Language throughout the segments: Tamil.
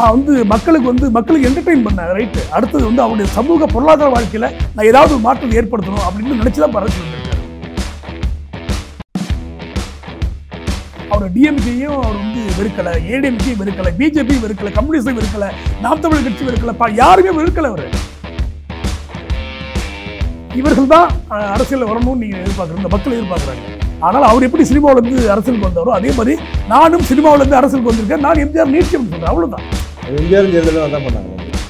நான் வந்து மக்களுக்கு வந்து மக்களுக்கு என்டர்டெயின் பண்ணேன் ரைட்டு அடுத்தது வந்து அவருடைய சமூக பொருளாதார வாழ்க்கையில் நான் ஏதாவது ஒரு மாற்றத்தை ஏற்படுத்தணும் அப்படின்னு நினச்சி தான் அரசு வந்திருக்காரு அவர் டிஎம்கேயும் அவர் வந்து வெறுக்கலை ஏடிஎம்கேயும் வெறுக்கலை பிஜேபி வெறுக்கலை கம்யூனிஸ்டும் வெறுக்கலை நாம் தமிழர் கட்சி வெறுக்கலை பா யாருமே வெறுக்கலை அவர் இவர்கள் தான் அரசியலில் வரணும்னு நீங்கள் எதிர்பார்க்குறீங்க இந்த மக்கள் எதிர்பார்க்குறாங்க ஆனால் அவர் எப்படி சினிமாவுல இருந்து அரசியலுக்கு வந்தாரோ அதே மாதிரி நானும் சினிமாவுல இருந்து அரசியலுக்கு வந்திருக்கேன் நான் எம்ஜிஆர் நீட்சியம் சொல்கிறேன் அவ்வளவுதான் எம்ஜிஆர் ஜெயலலிதா தான் பண்ணாங்க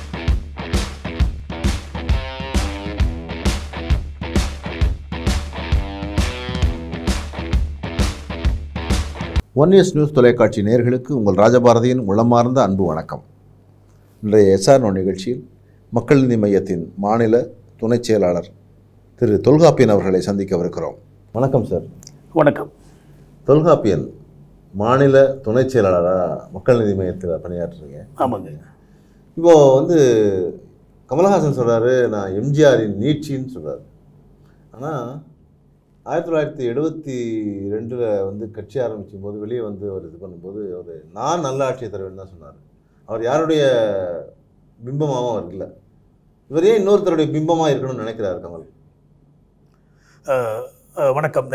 ஒன் இயர்ஸ் நியூஸ் தொலைக்காட்சி நேயர்களுக்கு உங்கள் ராஜபாரதியின் உளமார்ந்த அன்பு வணக்கம் இன்றைய எஸ்ஆர் நோ நிகழ்ச்சியில் மக்கள் நீதி மையத்தின் மாநில துணைச் செயலாளர் திரு தொல்காப்பியன் அவர்களை சந்திக்கவிருக்கிறோம் வணக்கம் சார் வணக்கம் தொல்காப்பியன் மாநில துணைச் செயலாளராக மக்கள் நீதி மையத்தில் பணியாற்றுறீங்க ஆமாங்க இப்போது வந்து கமலஹாசன் சொல்கிறாரு நான் எம்ஜிஆரின் நீட்சின்னு சொல்கிறாரு ஆனால் ஆயிரத்தி தொள்ளாயிரத்தி எழுபத்தி ரெண்டில் வந்து கட்சி ஆரம்பிக்கும் போது வெளியே வந்து அவர் இது பண்ணும்போது அவர் நான் நல்ல ஆட்சியை தருவேன் தான் சொன்னார் அவர் யாருடைய பிம்பமாகவும் அவர் இல்லை இவர் ஏன் இன்னொருத்தருடைய பிம்பமாக இருக்கணும்னு நினைக்கிறாரு கமல் அஹ், அஹ், வணக்கம்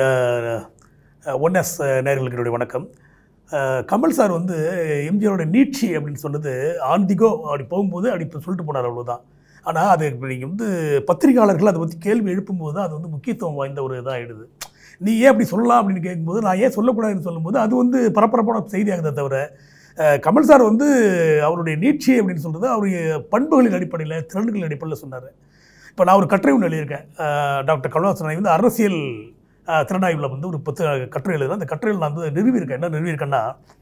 ஒன்எஸ் நேர்களுக்கு என்னுடைய வணக்கம் அஹ், கமல் சார் வந்து எம்ஜிஆரோட நீட்சி அப்படின்னு சொன்னது ஆந்திகோ அப்படி போகும்போது அப்படி இப்போ சொல்லிட்டு போனார் அவ்வளோதான் ஆனால் அது இப்போ நீங்கள் வந்து பத்திரிகையாளர்கள் அதை பற்றி கேள்வி எழுப்பும்போது அது வந்து முக்கியத்துவம் வாய்ந்த ஒரு இதாகிடுது நீ ஏன் அப்படி சொல்லலாம் அப்படின்னு கேட்கும்போது நான் ஏன் சொல்லக்கூடாதுன்னு சொல்லும்போது அது வந்து பரபரப்பான செய்தியாகுதே தவிர அஹ், கமல் சார் வந்து அவருடைய நீட்சி அப்படின்னு சொல்கிறது அவருடைய பண்புகளின் அடிப்படையில் திறன்களின் அடிப்படையில் சொன்னார் இப்போ நான் ஒரு கட்டுரை ஒன்று எழுதியிருக்கேன் அஹ், டாக்டர் கமலஹாசன் வந்து அரசியல் அஹ், திறனாய்வில் வந்து ஒரு பத்து கட்டுரை எழுதுறேன் அந்த கட்டுரையில் நான் வந்து நிறுவியிருக்கேன் என்ன நிறுவியிருக்கேன்னா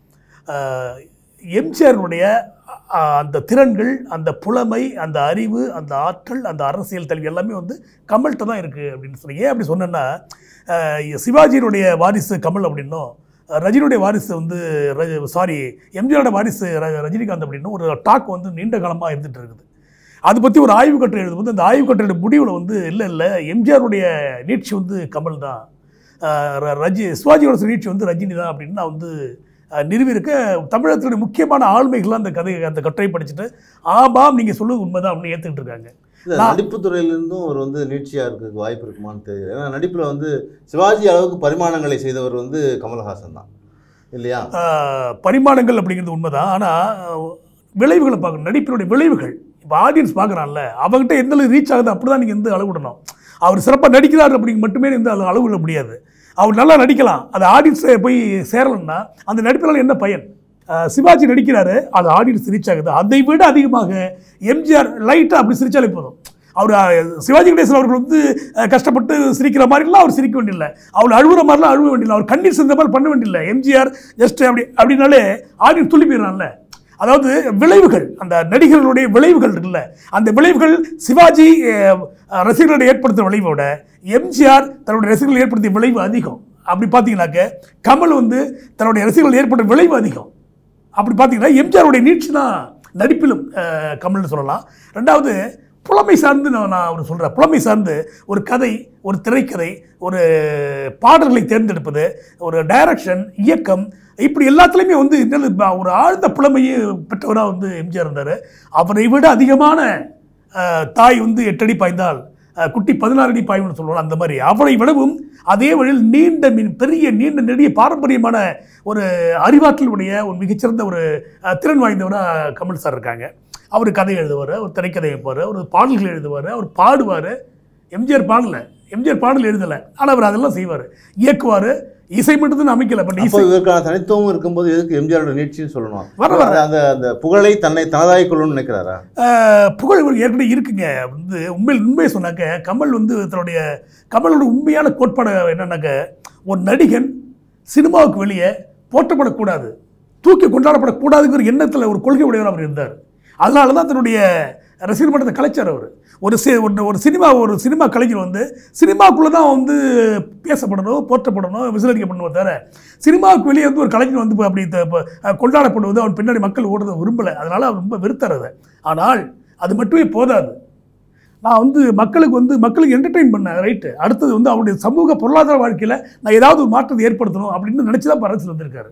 அஹ், எம்ஜிஆருடைய அஹ், அந்த திறன்கள் அந்த புலமை அந்த அறிவு அந்த ஆற்றல் அந்த அரசியல் கல்வி எல்லாமே வந்து கமல்கிட்ட தான் இருக்குது அப்படின்னு சொல்லி ஏன் அப்படி சொன்னேன்னா அஹ், சிவாஜியினுடைய வாரிசு கமல் அப்படின்னும் அஹ், ரஜினியுடைய வாரிசு வந்து சாரி எம்ஜிஆரோட வாரிசு ர- ரஜினிகாந்த் அப்படின்னும் ஒரு டாக் வந்து நீண்ட காலமாக இருந்துட்டு இருக்குது அதை பற்றி ஒரு ஆய்வு கட்டுரை எழுதும்போது அந்த ஆய்வு கட்டுரையோட முடிவில் வந்து இல்லை இல்லை எம்ஜிஆருடைய நீட்சி வந்து கமல் தான் ஆஹ் ர- ரஜி சிவாஜியோட நீட்சி வந்து ரஜினி தான் அப்படின்னு நான் வந்து ஆஹ் நிறுவியிருக்க தமிழகத்தினுடைய முக்கியமான ஆளுமைகள்லாம் அந்த கதை அந்த கட்டுரை படிச்சுட்டு ஆமாம் நீங்கள் சொல்லுவது உண்மைதான் அப்படின்னு ஏற்றுக்கிட்டு இருக்காங்க இந்த நான்- நடிப்பு துறையிலிருந்தும் அவர் வந்து நீட்சியாக இருக்கிறதுக்கு வாய்ப்பு இருக்குமான்னு தெரியல ஏன்னா நடிப்பில் வந்து சிவாஜி அளவுக்கு பரிமாணங்களை செய்தவர் வந்து கமல்ஹாசன் தான் இல்லையா ஆஹ் பரிமாணங்கள் அப்படிங்கிறது உண்மைதான் ஆனால் விளைவுகளை பார்க்கணும் நடிப்பினுடைய விளைவுகள் இப்போ ஆடியன்ஸ் பார்க்குறான்ல அவங்ககிட்ட எந்த அளவு ரீச் ஆகுது அப்படி தான் நீங்கள் வந்து அளவிடணும் அவர் சிறப்பாக நடிக்கிறார் அப்படிங்க மட்டுமே வந்து அது அளவிட முடியாது அவர் நல்லா நடிக்கலாம் அது ஆடியன்ஸை போய் சேரலன்னா அந்த நடிப்பினால் என்ன பயன் ஆஹ் சிவாஜி நடிக்கிறாரு அது ஆடியன்ஸ் ரீச் ஆகுது அதை விட அதிகமாக எம்ஜிஆர் லைட்டாக அப்படி சிரிச்சாலே போதும் அவர் அஹ், சிவாஜி கணேசன் அவர்கள் வந்து அஹ், கஷ்டப்பட்டு சிரிக்கிற மாதிரிலாம் அவர் சிரிக்க வேண்டியதில்லை அவர் அழுகுற மாதிரிலாம் அழுவ வேண்டியதில்லை அவர் கண்ணீர் சிந்த மாதிரி பண்ண வேண்டியதில்லை எம்ஜிஆர் ஜஸ்ட் அப்படி அப்படின்னாலே ஆடியன்ஸ் துள்ளி போயிடறான்ல அதாவது விளைவுகள் அந்த நடிகர்களுடைய விளைவுகள் இருக்குல்ல அந்த விளைவுகள் சிவாஜி அஹ், ரசிகர்களை ஏற்படுத்துகிற விளைவோட எம்ஜிஆர் தன்னுடைய ரசிகர்கள் ஏற்படுத்திய விளைவு அதிகம் அப்படி பார்த்தீங்கன்னாக்க கமல் வந்து தன்னுடைய ரசிகர்கள் ஏற்பட்ட விளைவு அதிகம் அப்படி பார்த்தீங்கன்னா எம்ஜிஆருடைய நீட்சி தான் நடிப்பிலும் அஹ், கமல்னு சொல்லலாம் ரெண்டாவது புலமை சார்ந்து நான் நான் ஒரு சொல்கிறேன் புலமை சார்ந்து ஒரு கதை ஒரு திரைக்கதை ஒரு பாடல்களை தேர்ந்தெடுப்பது ஒரு டைரக்ஷன் இயக்கம் இப்படி எல்லாத்துலேயுமே வந்து என்னது ப- ஒரு ஆழ்ந்த புலமையை பெற்றவராக வந்து எம்ஜிஆர் இருந்தார் அவரை விட அதிகமான அஹ், தாய் வந்து எட்டடி பாய்ந்தால் அஹ், குட்டி பதினாறு அடி பாய்வுன்னு சொல்லுவாங்க அந்த மாதிரி அவரை விடவும் அதே வழியில் நீண்ட மீன் பெரிய நீண்ட நெடிய பாரம்பரியமான ஒரு அறிவாற்றலுடைய ஒரு மிகச்சிறந்த ஒரு அஹ், திறன் வாய்ந்தவராக கமல் சார் இருக்காங்க அவர் கதை எழுதுவார் அவர் திரைக்கதை வைப்பார் அவர் பாடல்கள் எழுதுவார் அவர் பாடுவார் எம்ஜிஆர் பாடல எம்ஜிஆர் பாடல் எழுதலை ஆனால் அவர் அதெல்லாம் செய்வார் இயக்குவார் இசை மட்டும் அமைக்கல பட் அப்போ இசை இவருக்கான தனித்துவம் இருக்கும்போது எதுக்கு எம்ஜிஆரோட நீட்சின்னு சொல்லணும் வர, வர. அந்த- அந்த அந்த புகழை தன்னை தனதாய் கொள்ளணும்னு நினைக்கிறாரா ஆஹ் புகழ் இவருக்கு ஏற்கனவே இருக்குங்க வந்து உண்மையில் உண்மையை சொன்னாக்க கமல் வந்து தன்னுடைய கமலோட உண்மையான கோட்பாடு என்னன்னாக்க ஒரு நடிகன் சினிமாவுக்கு வெளியே போற்றப்படக்கூடாது தூக்கி கொண்டாடப்படக்கூடாதுங்கிற எண்ணத்தில் ஒரு கொள்கை உடையவர் அவர் இருந்தார் அதனால தான் தன்னுடைய ரசிகர் மன்றத்தை கலைச்சார் அவர் ஒரு சி ஒரு- ஒரு சினிமா ஒரு சினிமா கலைஞர் வந்து சினிமாக்குள்ளே தான் வந்து பேசப்படணும் போற்றப்படணும் விசிலடிக்கப்படணும் தவிர சினிமாவுக்கு வெளியே வந்து ஒரு கலைஞர் வந்து இப்ப அப்படி த- இப்ப, அஹ், கொண்டாடப்படுவது அவன் பின்னாடி மக்கள் ஓடுறதை விரும்பலை அதனால் அவர் ரொம்ப வெறுத்தார் அதை ஆனால் அது மட்டுமே போதாது நான் வந்து மக்களுக்கு வந்து மக்களுக்கு என்டர்டெயின் பண்ணேன் ரைட்டு அடுத்தது வந்து அவருடைய சமூக பொருளாதார வாழ்க்கையில் நான் ஏதாவது ஒரு மாற்றத்தை ஏற்படுத்தணும் அப்படின்னு நினச்சி தான் அரசியல் வந்திருக்காரு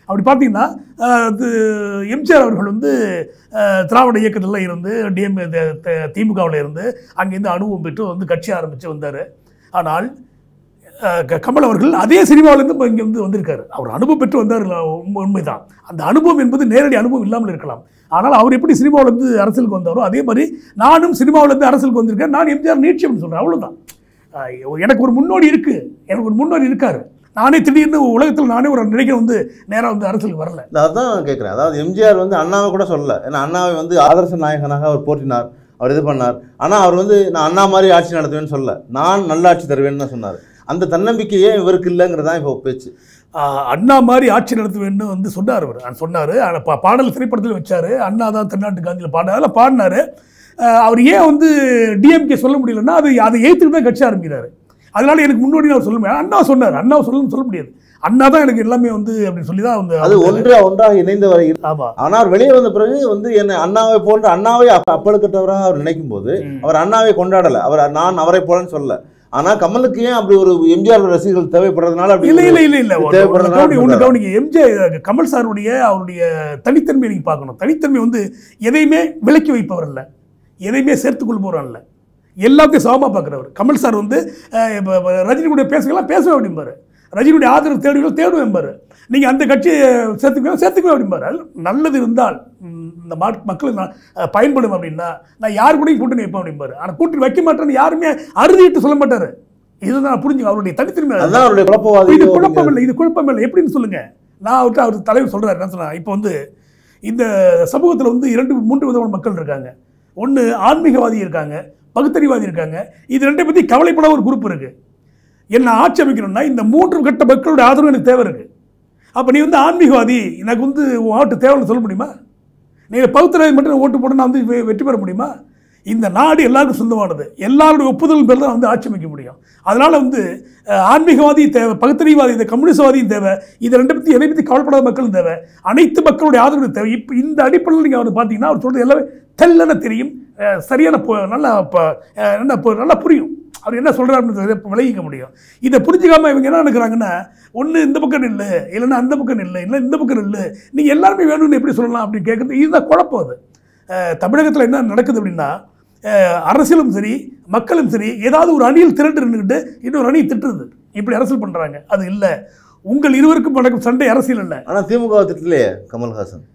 அப்படி பார்த்தீங்கன்னா அஹ், இது எம்ஜிஆர் அவர்கள் வந்து அஹ், திராவிட இயக்கத்தில் இருந்து டிஎம் திமுகவில் இருந்து அங்கேருந்து அனுபவம் பெற்று வந்து கட்சி ஆரம்பித்து வந்தார் ஆனால் அஹ், க- கமல் அவர்கள் அதே சினிமாவிலேருந்து இப்போ இங்கே வந்து வந்திருக்காரு அவர் அனுபவம் பெற்று வந்தார் உண்மை உண்மைதான் அந்த அனுபவம் என்பது நேரடி அனுபவம் இல்லாமல் இருக்கலாம் ஆனால் அவர் எப்படி சினிமாவிலேருந்து அரசியலுக்கு வந்தாரோ அதே மாதிரி நானும் சினிமாவிலேருந்து அரசியலுக்கு வந்திருக்கேன் நான் எம்ஜிஆர் நீட்சி அப்படின்னு சொல்கிறேன் அவ்வளோதான் அஹ், எனக்கு ஒரு முன்னோடி இருக்குது எனக்கு ஒரு முன்னோடி இருக்காரு நானே திடீர்னு உலகத்தில் நானே ஒரு நினைக்கிற வந்து நேராக வந்து அரசியலுக்கு வரல இல்ல, அதான் கேட்குறேன் அதாவது எம்ஜிஆர் வந்து அண்ணாவை கூட சொல்லல ஏன்னா அண்ணாவை வந்து ஆதர்ச நாயகனாக அவர் போற்றினார் அவர் இது பண்ணார் ஆனால் அவர் வந்து நான் அண்ணா மாதிரி ஆட்சி நடத்துவேன்னு சொல்லல நான் நல்ல ஆட்சி தருவேன்னு தான் சொன்னார் அந்த தன்னம்பிக்கையே இவருக்கு இல்லைங்கிறது தான் இப்போ பேச்சு ஆஹ் அண்ணா மாதிரி ஆட்சி நடத்துவேன்னு வந்து சொன்னார் அவர் சொன்னார் பாடல் திரைப்படத்தில் வச்சார் அண்ணா தான் தென்னாட்டு காந்தியில் பாடினார் அதில் பாடினார் அவர் ஏன் வந்து டிஎம்கே சொல்ல முடியலன்னா அது அதை ஏற்றுக்கிட்டு தான் கட்சி ஆரம்பிக்கிறாரு அதனால எனக்கு முன்னோடி அவர் சொல்ல முடியாது அண்ணா சொன்னார் அண்ணா சொல்லணும்னு சொல்ல முடியாது அண்ணா தான் எனக்கு எல்லாமே வந்து அப்படின்னு சொல்லி தான் வந்து அது ஒன்று ஒன்றாக இணைந்த வரை ஆமாம் ஆனால் வெளியே வந்த பிறகு வந்து என்ன அண்ணாவை போன்ற அண்ணாவை அப்ப- அப்பழுக்கற்றவராக அவர் நினைக்கும் போது அவர் அண்ணாவை கொண்டாடல அவர் நான் அவரை போலன்னு சொல்லல ஆனா கமலுக்கு ஏன் அப்படி ஒரு எம்ஜிஆர் ரசிகர்கள் தேவைப்படுறதுனால அப்படி இல்ல ஒரு- இல்ல இல்ல இல்ல ஒண்ணு- தேவைப்படுறதுனால ஒண்ணு கவனி- ஒண்ணு சொல்றாரு. கவனிங்க எம்ஜிஆர் கமல் சாருடைய அவருடைய தனித்தன்மையை நீங்க பார்க்கணும் தனித்தன்மை வந்து எதையுமே விலக்கி வைப்பவர் அல்ல எதையுமே சேர்த்துக் கொள்பவர் அல்ல எல்லாத்தையும் சமமாக பார்க்குறவர் கமல் சார் வந்து அஹ், இப்ப இப்ப ரஜினி கூட பேசுகலாம் பேசுவேன் அப்படிம்பாரு ரஜினியுடைய ஆதரவு தேடுவீங்களோ தேடுவேன்பாரு நீங்கள் அந்த கட்சியை சேர்த்துக்குவேன் சேர்த்துக்குவேன் அப்படிம்பாரு அது நல்லது இருந்தால் ம், இந்த மா மக்களுக்கு நான், அஹ், பயன்படும் அப்படின்னா நான் யார் கூடயும் கூட்டணி வைப்பேன் அப்படிம்பாரு ஆனால் கூட்டணி வைக்க மாட்டேன்னு யாருமே அறுதிட்டு சொல்ல மாட்டாரு இதுதான் புரிஞ்சுங்க அவருடைய தனித்தன்மை அதுதான். அதுதான் அவருடைய குழப்பவாதி இது குழப்பம் இல்லை இது குழப்பம் இல்லை எப்படின்னு சொல்லுங்க நான் அவர்கிட்ட அவர் தலைவர் சொல்றாரு என்ன சொன்னா இப்போ வந்து இந்த சமூகத்தில் வந்து இரண்டு மூன்று விதமான மக்கள் இருக்காங்க ஒன்று ஆன்மீகவாதி இருக்காங்க பகுத்தறிவாதி இருக்காங்க இது ரெண்டை பற்றி கவலைப்பட ஒரு குரூப் இருக்கு என்ன ஆட்சி அமைக்கணும்னா இந்த மூன்று கட்ட மக்களுடைய ஆதரவு எனக்கு தேவை இருக்கு அப்போ நீ வந்து ஆன்மீகவாதி எனக்கு வந்து உன் ஓட்டு தேவைன்னு சொல்ல முடியுமா நீங்கள் பகுத்தறிவாதி மட்டும் ஓட்டு போட்டு நான் வந்து வெ- வெற்றி பெற முடியுமா இந்த நாடு எல்லாருக்கும் சொந்தமானது எல்லாருடைய ஒப்புதல் பேர் தான் வந்து ஆட்சி அமைக்க முடியும் அதனால் வந்து அஹ், ஆன்மீகவாதி தேவை பகுத்தறிவாதி இந்த கம்யூனிஸ்ட்வாதியும் தேவை இதை ரெண்டு பற்றி எதை பற்றி கவலைப்படாத மக்களும் தேவை அனைத்து மக்களுடைய ஆதரவு தேவை இப்போ இந்த அடிப்படையில் நீங்கள் அவர் பார்த்தீங்கன்னா அவர் சொல்கிறது எல்லாமே தெல்லன தெரியும் அஹ், சரியான பு- நல்லா ப- அஹ், என்ன பு- நல்லா புரியும் அவர் என்ன சொல்கிறாருன்னு விளைவிக்க முடியும் இதை புரிஞ்சுக்காம இவங்க என்ன நினைக்கிறாங்கன்னா ஒன்று இந்த பக்கம் நில்லு இல்லைன்னா அந்த பக்கம் நில்லு இல்லை இந்த பக்கம் நில்லு நீங்கள் எல்லாருமே வேணும்னு எப்படி சொல்லலாம் அப்படின்னு கேட்குறது இதுதான் குழப்பம் அது தமிழகத்தில் என்ன நடக்குது அப்படின்னா அஹ், அரசியலும் சரி மக்களும் சரி ஏதாவது ஒரு அணியில் திரண்டு நின்றுக்கிட்டு இன்னொரு அணியை திட்டுறது இப்படி அரசியல் பண்ணுறாங்க அது இல்லை உங்கள் இருவருக்கும் நடக்கும் சண்டை அரசியல் இல்லை ஆனா திமுக திட்டலையே கமல்ஹாசன்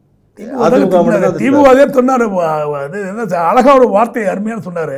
அதிமுக மட்டும் தான் திட்டுறாரு. திமுகவே சொன்னார் அது என்ன சொ- அழகா ஒரு வார்த்தை அருமையான சொன்னார்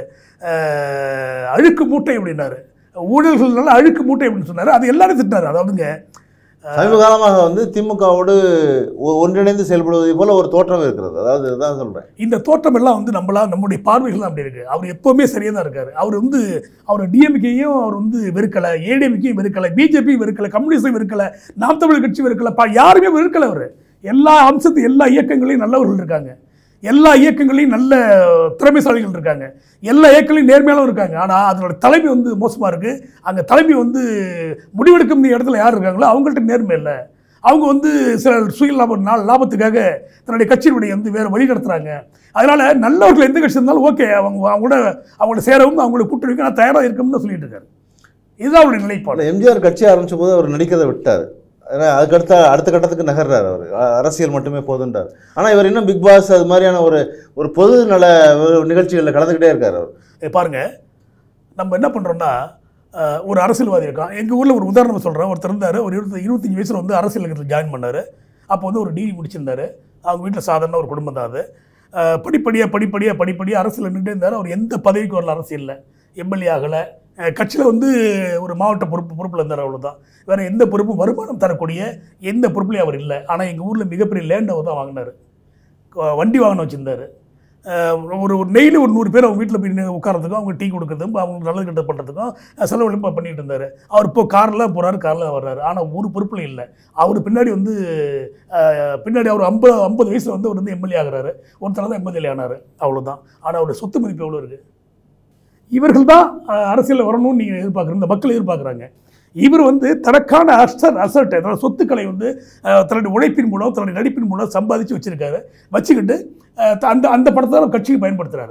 அழுக்கு மூட்டை அப்படின்னாரு ஊழல்கள்னால அழுக்கு மூட்டை அப்படின்னு சொன்னார் அது எல்லாரும் திட்டினாரு அதாவதுங்க சமீப காலமாக வந்து திமுகவோடு ஒ- ஒன்றிணைந்து செயல்படுவதை போல ஒரு தோற்றம் இருக்கிறது அதாவது இதுதான் சொல்றேன் இந்த தோற்றம் எல்லாம் வந்து நம்மளா நம்முடைய பார்வைகள் அப்படி இருக்கு அவர் எப்பவுமே சரியா தான் இருக்காரு அவர் வந்து அவர் டிஎம்கேயும் அவர் வந்து வெறுக்கலை ஏடிஎம்கேயும் வெறுக்கலை பிஜேபியும் வெறுக்கலை கம்யூனிஸ்டும் வெறுக்கலை நாம் தமிழ் கட்சி வெறுக்கலை பா யாருமே வெறுக்கலை அவர் எல்லா அம்சத்து எல்லா இயக்கங்களையும் நல்லவர்கள் இருக்காங்க எல்லா இயக்கங்களையும் நல்ல திறமைசாலிகள் இருக்காங்க எல்லா இயக்கங்களையும் நேர்மையாலும் இருக்காங்க ஆனால் அதனோட தலைமை வந்து மோசமாக இருக்குது அங்கே தலைமை வந்து முடிவெடுக்கும் இடத்துல யார் இருக்காங்களோ அவங்கள்ட்ட நேர்மை இல்லை அவங்க வந்து சில சுய லாப நா- லாபத்துக்காக தன்னுடைய கட்சியினுடைய வந்து வேறு வழி நடத்துகிறாங்க அதனால் நல்லவர்கள் எந்த கட்சி இருந்தாலும் ஓகே அவங்க அவங்களோட அவங்கள சேரவும் அவங்களோட கூட்டணிக்கு நான் தயாராக இருக்கணும்னு தான் சொல்லிட்டு இருக்காரு இதுதான் அவருடைய நிலைப்பாடு இல்ல, எம்ஜிஆர் கட்சி ஆரம்பிச்ச போது அவர் நடிக்கிறதை விட்டார் ஏன்னா அதுக்கடுத்த அடுத்த கட்டத்துக்கு நகர்றாரு அவர் அ- அரசியல் மட்டுமே போதுன்றார் ஆனா இவர் இன்னும் பிக் பாஸ் அது மாதிரியான ஒரு ஒரு பொது நல நிகழ்ச்சிகளில் கலந்துக்கிட்டே இருக்காரு அவர் இதை பாருங்க நம்ம என்ன பண்ணுறோம்னா அஹ், ஒரு அரசியல்வாதி இருக்கான் எங்கள் ஊரில் ஒரு உதாரணம் சொல்கிறேன் ஒருத்தர் இருந்தார் ஒரு இருபத்தி இருபத்தஞ்சி வயசில் வந்து அரசியல் இயக்கத்தில் ஜாயின் பண்ணார் அப்போ வந்து ஒரு டிகிரி முடிச்சிருந்தாரு அவங்க வீட்டில் சாதாரண ஒரு குடும்பம் தான் அது அஹ், படிப்படியாக படிப்படியாக படிப்படியாக அரசியல் நின்றுட்டே இருந்தார் அவர் எந்த பதவிக்கு வரல அரசியலில் எம்எல்ஏ ஆகலை கட்சியில் வந்து ஒரு மாவட்ட பொறுப்பு பொறுப்பில் இருந்தார் அவ்வளோதான் வேறு எந்த பொறுப்பும் வருமானம் தரக்கூடிய எந்த பொறுப்புலையும் அவர் இல்லை ஆனால் எங்கள் ஊரில் மிகப்பெரிய லேண்ட் அவர் தான் வாங்கினார் வண்டி வாகனம் வச்சுருந்தார் ஒரு ஒரு டெய்லி ஒரு நூறு பேர் அவங்க வீட்டில் போய் நின்னு உட்கார்றதுக்கும் அவங்க டீ கொடுக்கறதுக்கும் அவங்க நல்லது கெட்டது பண்ணுறதுக்கும் செலவு ப- பண்ணிட்டு இருந்தார் அவர் இப்போ காரில் போகிறாரு காரில் வர்றாரு ஆனால் ஒரு பொறுப்புல இல்லை அவர் பின்னாடி வந்து அஹ், பின்னாடி அவர் ஐம்பது ஐம்பது வயசில் வந்து அவர் வந்து எம்எல்ஏ ஆகுறாரு ஒருத்தர் தான் எம்எல்ஏ ஆனார் அவ்வளோதான் ஆனால் அவருடைய சொத்து மதிப்பு எவ்வளோ இருக்குது இவர்கள் தான் அரசியலில் வரணும்னு நீங்கள் எதிர்பார்க்குற இந்த மக்கள் எதிர்பார்க்குறாங்க இவர் வந்து தனக்கான அசட் அசட் அதாவது சொத்துக்களை வந்து அஹ், தன்னுடைய உழைப்பின் மூலம் தன்னுடைய நடிப்பின் மூலம் சம்பாதிச்சு வச்சிருக்காரு வச்சுக்கிட்டு அஹ், த- அந்த அந்த படத்தை தான் கட்சிக்கு பயன்படுத்துறாரு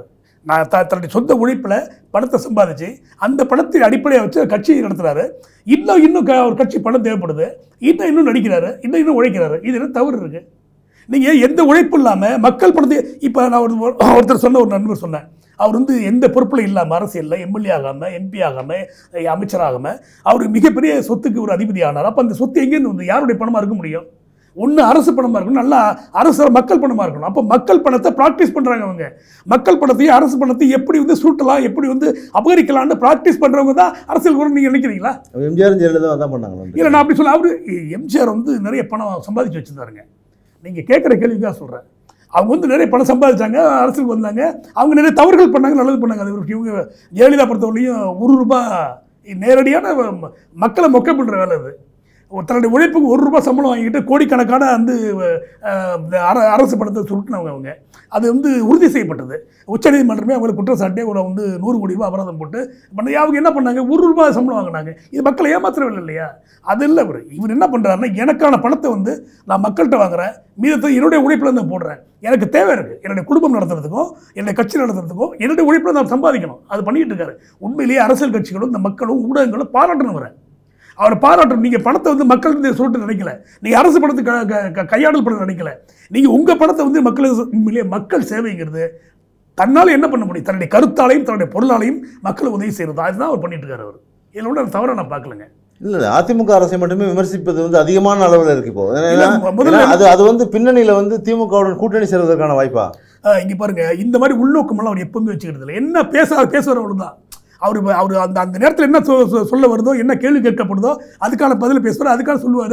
நான் த தன்னுடைய சொந்த உழைப்பில் பணத்தை சம்பாதிச்சு அந்த பணத்தின் அடிப்படையை வச்சு கட்சியை நடத்துறாரு இன்னும் இன்னும் க- ஒரு கட்சி பணம் தேவைப்படுது இன்னும் இன்னும் நடிக்கிறாரு இன்னும் இன்னும் உழைக்கிறாரு இது என்ன தவறு இருக்கு நீங்கள் எந்த உழைப்பும் இல்லாமல் மக்கள் பணத்தை இப்போ நான் ஒரு ஒருத்தர் சொன்ன ஒரு நண்பர் சொன்னேன் அவர் வந்து எந்த பொறுப்பில் இல்லாமல் அரசியலில் எம்எல்ஏ ஆகாமல் எம்பி ஆகாமல் அமைச்சராகாமல் அவர் மிகப்பெரிய சொத்துக்கு ஒரு அதிபதி ஆனார் அப்போ அந்த சொத்து எங்கேருந்து வந்து யாருடைய பணமாக இருக்க முடியும் ஒன்று அரசு பணமாக இருக்கணும் நல்லா அரசு மக்கள் பணமாக இருக்கணும் அப்போ மக்கள் பணத்தை ப்ராக்டிஸ் பண்ணுறாங்க அவங்க மக்கள் பணத்தையும் அரசு பணத்தையும் எப்படி வந்து சுருட்டலாம் எப்படி வந்து அபகரிக்கலாம்னு ப்ராக்டிஸ் பண்ணுறவங்க தான் அரசியல் கூட நீங்கள் நினைக்கிறீங்களா எம்ஜிஆர் ஜெயலலிதா தான் பண்ணாங்க இல்லை நான் அப்படி சொல்ல அவரு எம்ஜிஆர் வந்து நிறைய பணம் சம்பாதிச்சு வச்சிருந்தாருங்க நீங்கள் கேட்குற கேள்விக்காக சொல்கிறேன் அவங்க வந்து நிறைய பணம் சம்பாதிச்சாங்க அரசுக்கு வந்தாங்க அவங்க நிறைய தவறுகள் பண்ணாங்க நல்லது பண்ணாங்க அது ஒரு இவங்க ஜெயலலிதா பொறுத்தவரையும் ஒரு ரூபாய் நேரடியான ம- மக்களை மொக்கை பண்ணுற வேலை அது ஒரு தன்னுடைய உழைப்புக்கு ஒரு ரூபாய் சம்பளம் வாங்கிட்டு கோடிக்கணக்கான வந்து அஹ், இந்த அர- அரசு பணத்தை சுருட்டினவங்க அவங்க அது வந்து உறுதி செய்யப்பட்டது உச்சநீதிமன்றமே அவங்களுக்கு குற்றச்சாட்டே ஒரு வந்து நூறு கோடி ரூபாய் அபராதம் போட்டு பண்ண அவங்க என்ன பண்ணாங்க ஒரு ரூபாய் சம்பளம் வாங்கினாங்க இது மக்களை ஏமாத்துறவில்லை இல்லையா அது இல்லை இவர் இவர் என்ன பண்ணுறாருன்னா எனக்கான பணத்தை வந்து நான் மக்கள்கிட்ட வாங்குறேன் மீதத்தை என்னுடைய உழைப்பில் இருந்து போடுறேன் எனக்கு தேவை இருக்குது என்னுடைய குடும்பம் நடத்துறதுக்கும் என்னுடைய கட்சி நடத்துறதுக்கும் என்னுடைய உழைப்பில் நான் சம்பாதிக்கணும் அது பண்ணிட்டு இருக்காரு உண்மையிலேயே அரசியல் கட்சிகளும் இந்த மக்களும் ஊடகங்களும் பாராட்டணும் வர அவரை பாராட்டணும் நீங்கள் பணத்தை வந்து மக்கள் சொல்லிட்டு நினைக்கல நீங்கள் அரசு பணத்தை க- க- க- கையாடல் பண்ண நினைக்கல நீங்கள் உங்கள் பணத்தை வந்து மக்களுக்கு உண்மையிலேயே மக்கள் சேவைங்கிறது தன்னால் என்ன பண்ண முடியும் தன்னுடைய கருத்தாலையும் தன்னுடைய பொருளாலையும் மக்களுக்கு உதவி செய்கிறது அதுதான் அவர் பண்ணிட்டு இருக்காரு அவர் இதில் ஒன்றும் தவறை நான் பார்க்கலங்க இல்ல இல்ல அதிமுக அரசை மட்டுமே விமர்சிப்பது வந்து அதிகமான அளவில் இருக்கு இப்போ ஏன்னா- இல்ல, முதல்ல ஏன்னா அது அது வந்து பின்னணியில வந்து திமுகவுடன் கூட்டணி சேர்வதற்கான வாய்ப்பா ஆஹ் இங்க பாருங்க இந்த மாதிரி உள்நோக்கமெல்லாம் அவர் எப்பவுமே வச்சுக்கிறது இல்லை என்ன பேச பேசுகிறவங்க தான் அவர் அவர் அந்த அந்த நேரத்தில் என்ன சொ- சொ- சொல்ல வருதோ என்ன கேள்வி கேட்கப்படுதோ அதுக்கான பதில் பேசுவார் அதுக்கான சொல்லுவார்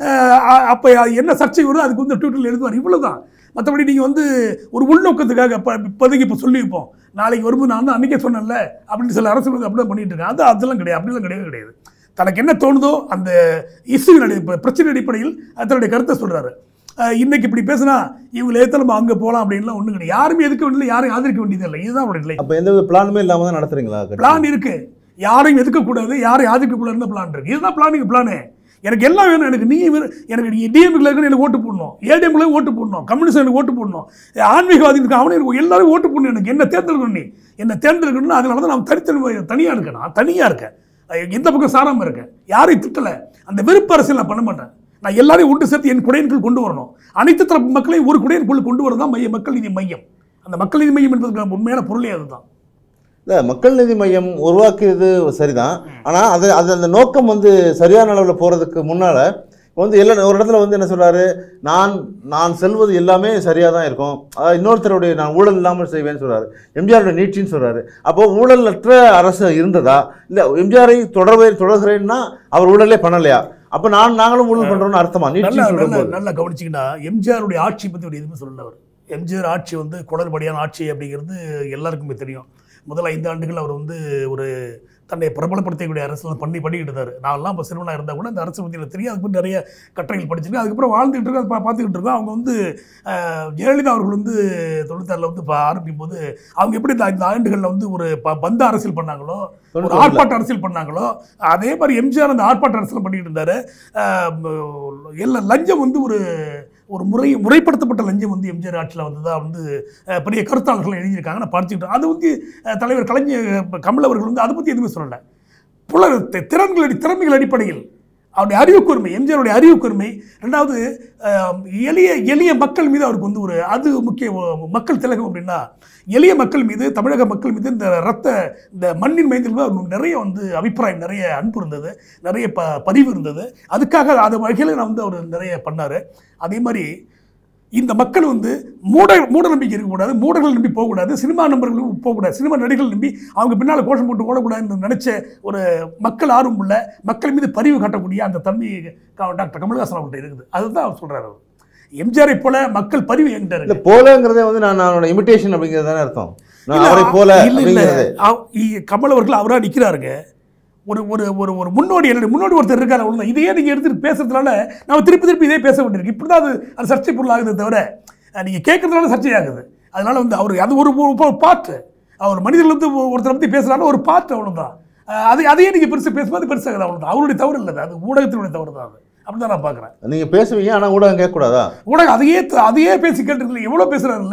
அப்போ என்ன சர்ச்சை வருதோ அதுக்கு வந்து ட்விட்டரில் எழுதுவார் இவ்வளவுதான் மற்றபடி நீங்கள் வந்து ஒரு உள்நோக்கத்துக்காக இப்போ இப்போதைக்கு இப்போ சொல்லியிருப்போம் நாளைக்கு வரும்போது நான் தான் அன்றைக்கே சொன்னேன்ல அப்படின்னு சில அரசு அப்படி தான் பண்ணிட்டு இருக்காங்க அது அதெல்லாம் கிடையாது அப்படிலாம் கிடையவே கிடையாது தனக்கு என்ன தோணுதோ அந்த இஷ்யூவின் அடி பிரச்சனை அடிப்படையில் அது தன்னுடைய கருத்தை சொல்கிறாரு இன்னைக்கு இப்படி பேசினா இவங்களை ஏற்ற நம்ம அங்கே போகலாம் அப்படின்லாம் ஒன்றும் கிடையாது யாருமே எதுக்க வேண்டியது யாரையும் ஆதரிக்க வேண்டியது இல்லை இதுதான் அவருடைய நிலை அப்ப எந்த வித பிளானுமே இல்லாம தான் நடத்துறீங்களா கட்சி? பிளான் இருக்கு யாரையும் எதுக்கக்கூடாது யாரையும் ஆதரிக்கக்கூடாதுன்னு பிளான் இருக்கு இதுதான் பிளானிங் பிளானு எனக்கு எல்லாம் வேணும் எனக்கு நீ வேணும். எனக்கு நீ டிஎம்கில் இருக்கு எனக்கு ஓட்டு போடணும் ஏடிஎம்ல ஓட்டு போடணும் கம்யூனிஸ்ட் எனக்கு ஓட்டு போடணும் ஆன்மீகவாதி இருக்கு அவனே எனக்கு எல்லாரும் ஓட்டு போடணும் எனக்கு என்ன தேர்ந்தெடுக்கணும் நீ என்ன தேர்ந்தெடுக்கணும்னு அதனால தான் நான் தனித்தனி தனியாக இருக்கேன் நான் தனியாக இருக்கேன் அஹ் எந்த பக்கம் சாராமல் இருக்கேன் யாரையும் திட்டலை அந்த வெறுப்பு அரசியல் நான் பண்ண மாட்டேன் நான் எல்லாரையும் ஒன்று சேர்த்து என் குடையின்குள் கொண்டு வரணும் அனைத்து தரப்பு மக்களையும் ஒரு குடையின்குள் கொண்டு வரதான் மைய மக்கள் நீதி மையம் அந்த மக்கள் நீதி மையம் என்பதற்கு உண்மையான பொருளே அதுதான் இல்ல மக்கள் நீதி மையம் உருவாக்கியது சரிதான் ஆனா அது அது அந்த நோக்கம் வந்து சரியான அளவில் போறதுக்கு முன்னால இப்ப வந்து எல்லா ஒரு இடத்துல வந்து என்ன சொல்றாரு நான் நான் செல்வது எல்லாமே சரியா தான் இருக்கும் அதாவது இன்னொருத்தருடைய நான் ஊழல் இல்லாமல் செய்வேன்னு சொல்றாரு எம்ஜிஆருடைய நீட்சின்னு சொல்றாரு அப்போ ஊழலற்ற அரசு இருந்ததா இல்ல எம்ஜிஆரை தொடர்வே தொடர்கிறேன்னா அவர் ஊழலே பண்ணலையா அப்ப நான் நாங்களும் ஊழல் பண்றோம்னு அர்த்தமா நல்லா நீட்சின்னு நல்லா சொல்லும்போது நல்லா கவனிச்சிங்கன்னா எம்ஜிஆருடைய ஆட்சி பற்றி ஒரு எதுவுமே சொல்லல அவர் எம்ஜிஆர் ஆட்சி வந்து குளறுபடியான ஆட்சி அப்படிங்கிறது எல்லாருக்குமே தெரியும் முதல் ஐந்து ஆண்டுகள் அவர் வந்து ஒரு தன்னை பிரபலப்படுத்தக்கூடிய அரசியல் பண்ணி பண்ணிக்கிட்டு இருந்தார் நான்லாம் இப்போ சிறுவனாக இருந்தால் கூட அந்த அரசு பற்றி எனக்கு தெரியும் அதுக்கு நிறைய கட்டுரைகள் படிச்சிருக்கேன் அதுக்கப்புறம் வாழ்ந்துட்டு இருக்கோம் அதை பா பார்த்துக்கிட்டு இருக்கோம் அவங்க வந்து அஹ், ஜெயலலிதா அவர்கள் வந்து தொண்ணூத்தாறில் வந்து இப்போ ஆரம்பிக்கும் போது அவங்க எப்படி இந்த ஐந்து ஆண்டுகளில் வந்து ஒரு ப பந்த அரசியல் பண்ணாங்களோ ஒரு தொண்ணூத்தி ஆர்ப்பாட்ட அரசியல் பண்ணாங்களோ அதே மாதிரி எம்ஜிஆர் அந்த ஆர்ப்பாட்ட அரசியல் பண்ணிட்டு இருந்தாரு ஆஹ் ம- எல்லாம் லஞ்சம் வந்து ஒரு ஒரு முறை முறைப்படுத்தப்பட்ட லஞ்சம் வந்து எம்ஜிஆர் ஆட்சியில் வந்ததா வந்து அஹ், பெரிய கருத்தாளர்கள் எழுதியிருக்காங்க நான் படிச்சுக்கிட்டேன் அது வந்து அஹ், தலைவர் கலைஞர் கமல் அவர்கள் வந்து அதை பற்றி எதுவுமே சொல்லலை புல தி- திறன்கள் அடி திறமைகள் அடிப்படையில் அவருடைய அறிவு கூர்மை எம்ஜிஆருடைய அறிவு கூர்மை ரெண்டாவது அஹ், எளிய எளிய மக்கள் மீது அவருக்கு வந்து ஒரு அது முக்கிய ஒ- மக்கள் திலகம் அப்படின்னா எளிய மக்கள் மீது தமிழக மக்கள் மீது இந்த ரத்த இந்த மண்ணின் மைந்தில் மீது அவருக்கு நிறைய வந்து அபிப்பிராயம் நிறைய அன்பு இருந்தது நிறைய ப பதிவு இருந்தது அதுக்காக அது வகையில் நான் வந்து அவர் நிறைய பண்ணார் அதே மாதிரி இந்த மக்கள் வந்து மூட மூட நம்பிக்கை இருக்கக்கூடாது மூடர்கள் நம்பி போகக்கூடாது சினிமா நம்பர்களும் போகக்கூடாது சினிமா நடிகர்கள் நம்பி அவங்க பின்னால் கோஷம் போட்டு ஓடக்கூடாதுன்னு நினச்ச ஒரு மக்கள் ஆர்வம் உள்ள மக்கள் மீது பரிவு காட்டக்கூடிய அந்த தன்மை க- டாக்டர் கமல்ஹாசன் அவர்கிட்ட இருக்குது அதுதான் அவர் சொல்கிறார் அவர் எம்ஜிஆரை போல மக்கள் பரிவு என்கிட்ட இல்ல இருக்கு போலங்கிறதே வந்து நான் அவனோட இமிட்டேஷன் அப்படிங்கிறது தானே அர்த்தம் நான் இல்ல, அவரை போல இல்ல, இல்ல. அப்படிங்கிறது அவ- இ- கமல் அவர்கள் அவரா நிக்கிறாருங்க ஒரு ஒரு ஒரு ஒரு முன்னோடி என்னுடைய முன்னோடி ஒருத்தர் இருக்காரு அவ்வளவுதான் இதையே நீங்க எடுத்துட்டு பேசுறதுனால நம்ம திருப்பி திருப்பி இதே பேச வேண்டியிருக்கு இப்படி தான் அது அது சர்ச்சை பொருள் ஆகுதே தவிர அஹ், நீங்க கேட்கறதுனால சர்ச்சை ஆகுது அதனால வந்து அவர் அது ஒரு ஒரு பாட்டு அவர் மனிதர்கள் வந்து ஒ- ஒருத்தரை பத்தி பேசுறாரு ஒரு பாட்டு அவ்வளவுதான் அஹ், அது அதையே நீங்க பெருசு பேசும்போது பெருசாகுது அவ்வளவுதான் அவருடைய தவறு இல்லை அது ஊடகத்தினுடைய தவறு தான் அது அப்படிதான் நான் பார்க்குறேன் நீங்க பேசுவீங்க ஆனா ஊடகம் கேட்கக்கூடாதா ஊடகம் அதையே த- அதையே பேசி கேட்டுருக்கல எவ்வளோ பேசுறாருல்ல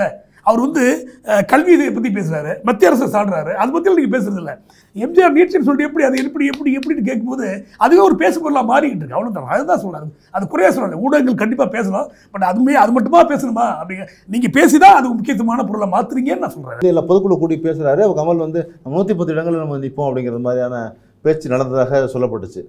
அவர் வந்து அஹ், கல்வி இதை பற்றி பேசுகிறாரு மத்திய அரசை சாடுறாரு அது பற்றி நீங்கள் பேசுறது இல்லை எம்ஜிஆர் நீட்ஸ்னு சொல்லிட்டு எப்படி அது எப்படி எப்படி எப்படின்னு கேட்கும்போது அதுவே ஒரு பேசுபொருளாக மாறிக்கிட்டு இருக்கு அவ்வளோதான் அதுதான் சொல்றாரு அது குறையா சொல்லலை ஊடகங்கள் கண்டிப்பாக பேசலாம் பட் அதுமே அது மட்டுமா பேசணுமா அப்படிங்க நீங்கள் பேசி தான் அது முக்கியத்துவமான பொருளை மாற்றுறீங்கன்னு நான் சொல்கிறேன் இல்லை பொதுக்குழு கூட்டி பேசுகிறாரு கமல் வந்து நூற்றி பத்து இடங்களில் நம்ம நிற்போம் அப்படிங்கிற மாதிரியான பேச்சு நடந்ததாக சொல்லப்பட்டுச்சு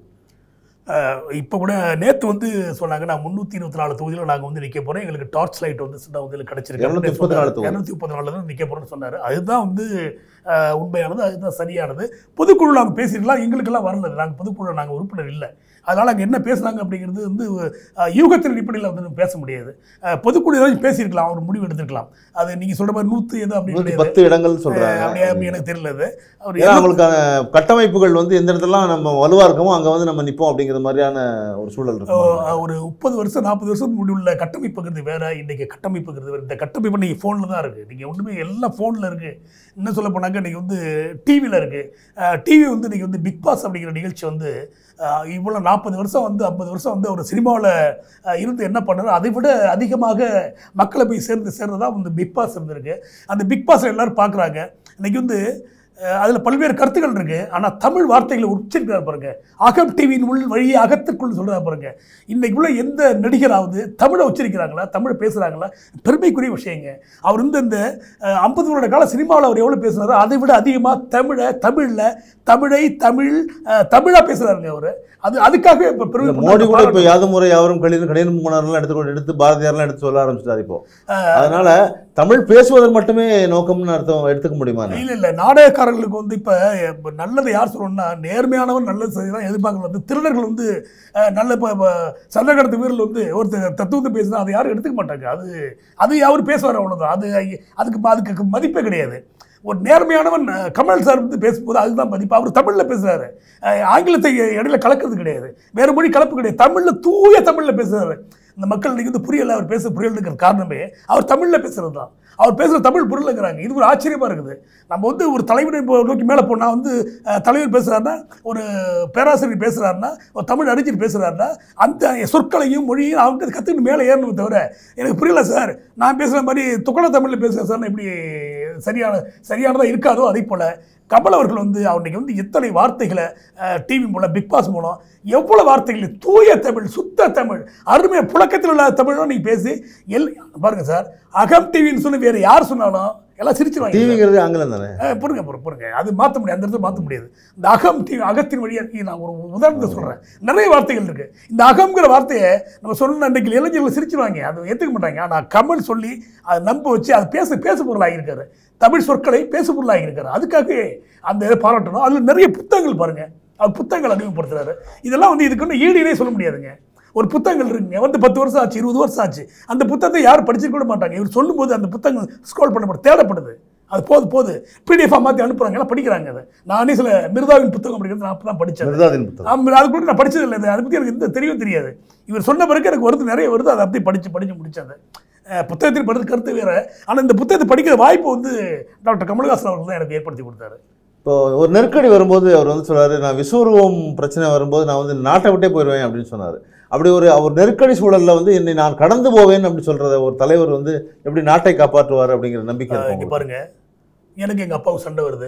இப்போ கூட நேற்று வந்து சொன்னாங்க நான் முந்நூற்றி இருபத்தி நாலு தொகுதியில் நாங்கள் வந்து நிற்க போகிறோம் எங்களுக்கு டார்ச் லைட் வந்து சின்ன வந்து கிடைச்சிருக்கு 234 தொகுதி. இரநூத்தி முப்பத்தி நாலில் தான் நிற்க போகிறோம்னு சொன்னார் அதுதான் வந்து அஹ், உண்மையானது அதுதான் சரியானது பொதுக்குழு நாங்கள் பேசியிருக்கலாம் எங்களுக்கெல்லாம் வரல நாங்கள் பொதுக்குழு நாங்கள் உறுப்பினர் இல்லை அதனால் அங்கே என்ன பேசுனாங்க அப்படிங்கிறது வந்து அஹ், யூகத்தின் அடிப்படையில் வந்து நம்ம பேச முடியாது அஹ், பொதுக்குழு ஏதாச்சும் பேசியிருக்கலாம் அவர் முடிவு எடுத்திருக்கலாம் அது நீங்கள் சொல்ற மாதிரி நூற்று எதுவும் அப்படி நூற்றி கிடையாது பத்து இடங்கள் சொல்கிறாங்க அப்படியே அப்படி எனக்கு தெரியல அது அவர் ஏன்னா அவங்களுக்கான கட்டமைப்புகள் வந்து எந்த இடத்துலலாம் நம்ம வலுவாக இருக்கமோ அங்கே வந்து நம்ம நிற்போம் அப்படிங்கிற மாதிரியான ஒரு சூழல் இருக்கும் அஹ் ஒரு முப்பது வருஷம் நாற்பது வருஷத்துக்கு முன்னாடி உள்ள கட்டமைப்புங்கிறது வேற இன்னைக்கு கட்டமைப்புங்கிறது வேற இந்த கட்டமைப்பு நீங்கள் ஃபோனில் தான் இருக்குது நீங்கள் ஒன்றுமே எல்லாம் ஃபோனில் இருக்குது இன்னும் சொல்ல போனாக்க இன்றைக்கி வந்து டிவியில் இருக்குது டிவி வந்து இன்றைக்கி வந்து பிக் பாஸ் அப்படிங்கிற நிகழ்ச்சி வந்து அஹ் இவ்வளோ நாற்பது வருஷம் வந்து ஐம்பது வருஷம் வந்து ஒரு சினிமாவில் இருந்து என்ன பண்ணாரோ அதை விட அதிகமாக மக்களை போய் சேர்ந்து சேர்றதா வந்து பிக் பாஸ் இருந்திருக்கு அந்த பிக் பாஸ் எல்லாரும் பார்க்குறாங்க இன்னைக்கு வந்து அதில் பல்வேறு கருத்துக்கள் இருக்கு ஆனால் தமிழ் வார்த்தைகளை உச்சரிக்கிறார் பாருங்க அகம் டிவியின் உள் வழியே அகத்திற்குள் சொல்றா பாருங்க இன்னைக்கு உள்ள எந்த நடிகராவது தமிழை உச்சரிக்கிறாங்களா தமிழை பேசுகிறாங்களா பெருமைக்குரிய விஷயங்க அவர் வந்து இந்த ஐம்பது வருட கால சினிமாவில் அவர் எவ்வளோ பேசுகிறாரோ அதை விட அதிகமாக தமிழை தமிழில் தமிழை தமிழ் தமிழாக பேசுகிறாருங்க அவர் அது அதுக்காக இப்போ இல்ல, பெருமை மோடி கூட இப்போ யாதும் முறை யாவரும் கடிதம் கடிதம் போனாரெல்லாம் எடுத்து எடுத்து பாரதியார்லாம் எடுத்து சொல்ல ஆரம்பிச்சிட்டாரு இப்போ அதனால தமிழ் பேசுவதற்கு மட்டுமே நோக்கம்னு அர்த்தம் எடுத்துக்க முடியுமா என்ன? இல்ல இல்ல நாடகக்காரர்களுக்கு வந்து இப்ப இப்ப நல்லது யார் சொல்லணும்னா நேர்மையானவன் நல்லது செய்யலாம் எதிர்பார்க்கல வந்து திருடர்கள் வந்து அஹ், நல்ல இப்போ சந்தகடத்து வீரர்கள் வந்து ஒருத்தர் தத்துவத்தை பேசினா அதை யாரும் எடுத்துக்க மாட்டாங்க அது அது அவர் பேசுவார் அவ்வளவுதான் அது அதுக்கு அதுக்கு மதிப்பே கிடையாது ஒரு நேர்மையானவன் அஹ், கமல் சார் வந்து பேசும்போது அதுதான் மதிப்பு அவர் தமிழில் பேசுறாரு அஹ், ஆங்கிலத்தை இடையில கலக்கிறது கிடையாது வேறு மொழி கலப்பு கிடையாது தமிழில் தூய தமிழில் பேசுறாரு இந்த மக்கள் இன்னைக்கு வந்து புரியல அவர் பேச புரியலங்கிற காரணமே அவர் தமிழில் பேசுறது தான் அவர் பேசுகிற தமிழ் புரியலங்கிறாங்க இது ஒரு ஆச்சரியமாக இருக்குது நம்ம வந்து ஒரு தலைவரை இப்போ நோக்கி மேலே போனால் வந்து அஹ், தலைவர் பேசுகிறாருன்னா ஒரு பேராசிரியர் பேசுகிறாருன்னா ஒரு தமிழ் அறிஞர் பேசுகிறாருன்னா அந்த சொற்களையும் மொழியும் அவங்க கற்றுக்கிட்டு மேலே ஏறணுமே தவிர எனக்கு புரியல சார் நான் பேசுகிற மாதிரி துக்கட தமிழில் பேசுகிறேன் சார் எப்படி சரியான சரியானதாக இருக்காதோ அதே போல் கமல் அவர்கள் வந்து அவனுக்கு வந்து எத்தனை வார்த்தைகளை டிவி மூலம் பிக் பாஸ் மூலம் எவ்வளோ வார்த்தைகள் தூய தமிழ் சுத்த தமிழ் அருமையாக புழக்கத்தில் உள்ள தமிழும் நீங்கள் பேசி எல் பாருங்க சார் அகம் டிவின்னு சொல்லி வேறு யார் சொன்னாலும் எல்லாம் சிரிச்சிருவாங்க சார். டிவிங்கிறது ஆங்கிலம் தானே அஹ் பொறுங்க பொறு பொறுங்க அது மாற்ற முடியாது அந்த இடத்துல மாற்ற முடியாது இந்த அகம் டி அகத்தின் வழியாக நான் ஒரு உதாரணத்தை சொல்கிறேன் நிறைய வார்த்தைகள் இருக்குது இந்த அகம்ங்கிற வார்த்தையை நம்ம சொன்ன அன்றைக்கு இளைஞர்கள் சிரிச்சிருவாங்க அது ஏற்றுக்க மாட்டாங்க ஆனால் கமல் சொல்லி அதை நம்ப வச்சு அது பேச பேச பொருளாகியிருக்காரு தமிழ் சொற்களை பேச பொருளாகியிருக்காரு அதுக்காகவே அந்த இதை பாராட்டணும் அதில் நிறைய புத்தகங்கள் பாருங்கள் அவர் புத்தகங்கள் அறிமுகப்படுத்துறாரு இதெல்லாம் வந்து இதுக்கு ஒன்றும் ஈடுனே சொல்ல முடியாதுங்க ஒரு புத்தகங்கள் இருக்குங்க வந்து பத்து வருஷம் ஆச்சு இருபது வருஷம் ஆச்சு அந்த புத்தகத்தை யாரும் படிச்சிருக்க கூட மாட்டாங்க இவர் சொல்லும்போது அந்த புத்தகம் ஸ்க்ரோல் பண்ணப்படும் தேடப்படுது அது போது போது பிடிஎஃபாக மாற்றி அனுப்புகிறாங்க எல்லாம் படிக்கிறாங்க அதை நானே சில மிருதாவின் புத்தகம் அப்படிங்கிறது நான் அப்போ தான் படித்தேன் மிருதாதின் புத்தகம் ஆமாம் அது கூட நான் படிச்சது இல்லை அதை பற்றி எனக்கு எந்த தெரியவும் தெரியாது இவர் சொன்ன பிறகு எனக்கு வருது நிறைய வருது அதை அப்படியே படித்து படித்து முடிச்சது அஹ் புத்தகத்தில் படித்த கருத்து வேறு ஆனால் இந்த புத்தகத்தை படிக்கிற வாய்ப்பு வந்து டாக்டர் கமல்ஹாசன் அவர்கள் தான் எனக்கு ஏற்படுத்தி கொடுத்தாரு இப்போ ஒரு நெருக்கடி வரும்போது அவர் வந்து சொல்றாரு நான் விஸ்வரூபம் பிரச்சனை வரும்போது நான் வந்து நாட்டை விட்டே போயிடுவேன் அப்படின்னு சொன்னார் அப்படி ஒரு அவர் நெருக்கடி சூழல்ல வந்து என்னை நான் கடந்து போவேன் அப்படின்னு சொல்றத ஒரு தலைவர் வந்து எப்படி நாட்டை காப்பாற்றுவார் அப்படிங்கிற நம்பிக்கை இங்கே இருக்கும் பாருங்க எனக்கு எங்கள் அப்பாவுக்கு சண்டை வருது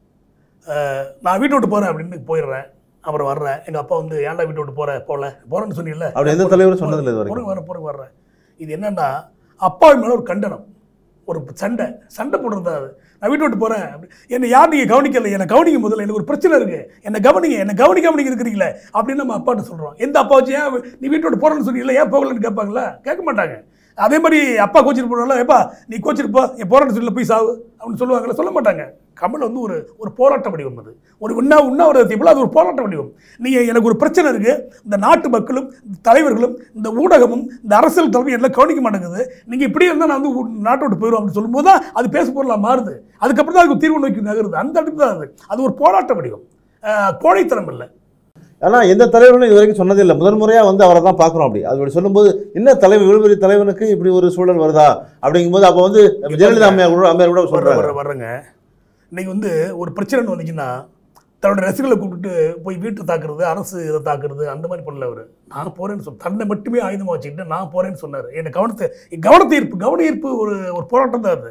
அஹ் நான் வீட்டை விட்டு போகிறேன் அப்படின்னு போயிடுறேன் அப்புறம் வர்றேன் எங்கள் அப்பா வந்து ஏன்டா வீட்டை விட்டு போகிற போகல போகிறேன்னு சொன்னீங்கல்ல அப்படி எந்த தலைவரும் சொன்னதில்லை இது வரைக்கும் பொறுங்க வர பொறுங்க வர்றேன் இது என்னன்னா அப்பாவின் மேலே ஒரு கண்டனம் ஒரு சண்டை சண்டை போடுறது தான் அது நான் வீட்டை விட்டு போகிறேன் என்னை யார் நீங்கள் கவனிக்கல என்னை கவனிக்க முதல்ல எனக்கு ஒரு பிரச்சனை இருக்குது என்னை கவனிங்க என்னை கவனிக்காம நீங்கள் இருக்கிறீங்களே அப்படின்னு நம்ம அப்பாட்ட சொல்கிறோம் எந்த அப்பா வச்சு ஏன் நீ வீட்டை விட்டு போகிறேன்னு சொன்னீங்களா ஏன் போகலன்னு கேட்பாங்களா கேட்க மாட்டாங்க அதே மாதிரி அப்பா கோச்சிட்டு போனாலும் ஏப்பா நீ கோச்சிட்டு போ என் போராட்ட சொல்லி போய் சாவு அப்படின்னு சொல்லுவாங்களா சொல்ல மாட்டாங்க கமல் வந்து ஒரு ஒரு போராட்ட வடிவம் அது ஒரு உண்ணா உண்ணாவிரதத்தை போல அது ஒரு போராட்ட வடிவம் நீங்கள் எனக்கு ஒரு பிரச்சனை இருக்குது இந்த நாட்டு மக்களும் இந்த தலைவர்களும் இந்த ஊடகமும் இந்த அரசியல் தலைமை எல்லாம் கவனிக்க மாட்டேங்குது நீங்கள் இப்படி இருந்தால் நான் வந்து ஊ- நாட்டை விட்டு போயிடும் அப்படின்னு சொல்லும்போது தான் அது பேச பொருளாக மாறுது அதுக்கப்புறம் தான் அதுக்கு தீர்வு நோக்கி நகருது அந்த அடுப்பு தான் அது அது ஒரு போராட்ட வடிவம் அஹ் கோழைத்தனம் இல்லை ஆனா எந்த தலைவரும் இது வரைக்கும் சொன்னதில்லை முதல் முறையா வந்து அவரை தான் பார்க்குறோம் அப்படி அது அப்படி சொல்லும்போது என்ன தலைவர் இவ்வளவு பெரிய தலைவனுக்கு இப்படி ஒரு சூழல் வருதா அப்படிங்கும்போது அப்போ வந்து ஜெயலலிதா அம்மையார் கூட அம்மையார் கூட வர்ற சொல்றாங்க வர்ற வர்றங்க இன்னைக்கு வந்து ஒரு பிரச்சனைன்னு வந்துச்சுன்னா தன்னோட ரசிகர்களை கூப்பிட்டு போய் வீட்டை தாக்குறது அரசு இதை தாக்குறது அந்த மாதிரி பண்ணல அவர் நான் போறேன்னு சொல் தன்னை மட்டுமே ஆயுதமாக வச்சுக்கிட்டு நான் போறேன்னு சொன்னார் என்னை கவனத்தை கவனத்தை ஈர்ப்பு கவன ஈர்ப்பு ஒரு ஒரு போராட்டம் தான் அது